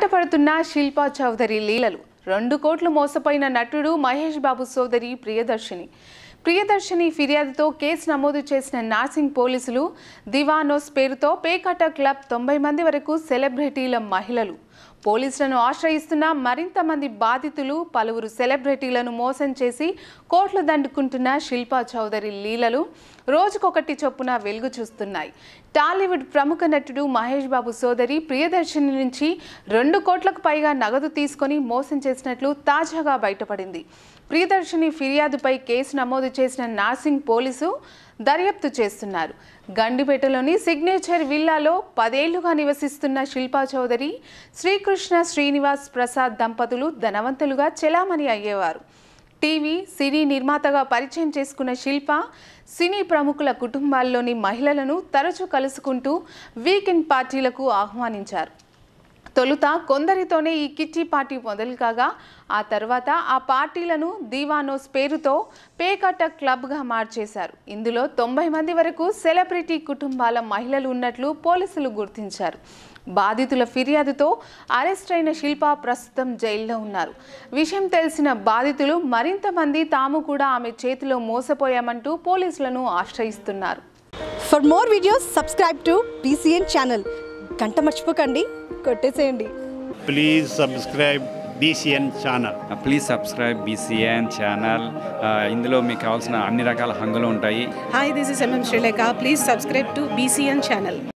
బయటపడుతున్న శిల్పా చౌదరి లీలలు రెండు కోట్లు మోసపోయిన నటుడు మహేష్ బాబు సోదరి ప్రియదర్శిని ప్రియదర్శిని ఫిర్యాదుతో కేసు నమోదు చేసిన నాసింగ్ పోలీసులు దివానోస్ పేరుతో పేకట క్లబ్ తొంభై మంది వరకు సెలబ్రిటీల మహిళలు పోలీసులను ఆశ్రయిస్తున్న మరింత మంది బాధితులు పలువురు సెలబ్రిటీలను మోసం చేసి కోట్లు దండుకుంటున్న శిల్పా చౌదరి లీలలు రోజుకొకటి చొప్పున వెలుగు చూస్తున్నాయి టాలీవుడ్ ప్రముఖ నటుడు మహేష్ బాబు సోదరి ప్రియదర్శిని నుంచి రెండు కోట్లకు పైగా నగదు తీసుకొని మోసం చేసినట్లు తాజాగా బయటపడింది ప్రియదర్శిని ఫిర్యాదుపై కేసు నమోదు చేసిన నార్సింగ్ పోలీసు దర్యాప్తు చేస్తున్నారు గండిపేటలోని సిగ్నేచర్ విల్లాలో పదేళ్లుగా నివసిస్తున్న శిల్పా చౌదరి శ్రీకృష్ణ శ్రీనివాస్ ప్రసాద్ దంపతులు ధనవంతులుగా చెలామణి అయ్యేవారు టీవీ సినీ నిర్మాతగా పరిచయం చేసుకున్న శిల్ప సినీ ప్రముఖుల కుటుంబాల్లోని మహిళలను తరచూ కలుసుకుంటూ వీకెండ్ పార్టీలకు ఆహ్వానించారు తొలుత కొందరితోనే ఈ కిట్టి పార్టీ మొదలు కాగా ఆ తర్వాత ఆ పార్టీలను దీవానోస్ పేరుతో పేకట్ట క్లబ్గా మార్చేశారు ఇందులో తొంభై మంది వరకు సెలబ్రిటీ కుటుంబాల మహిళలు ఉన్నట్లు పోలీసులు గుర్తించారు బాధితుల ఫిర్యాదుతో అరెస్ట్ అయిన శిల్ప ప్రస్తుతం జైల్లో ఉన్నారు విషయం తెలిసిన బాధితులు మరింత మంది తాము కూడా ఆమె చేతిలో మోసపోయామంటూ పోలీసులను ఆశ్రయిస్తున్నారు for more videos subscribe to BCN channel గంట మర్చిపోకండి కొట్టేసేయండి please subscribe BCN channel please subscribe BCN channel ఇందులో మీకు కావాల్సిన అన్ని రకాల హంగులు ఉంటాయి Hi, this is MM Sri Lanka. Please subscribe to BCN channel.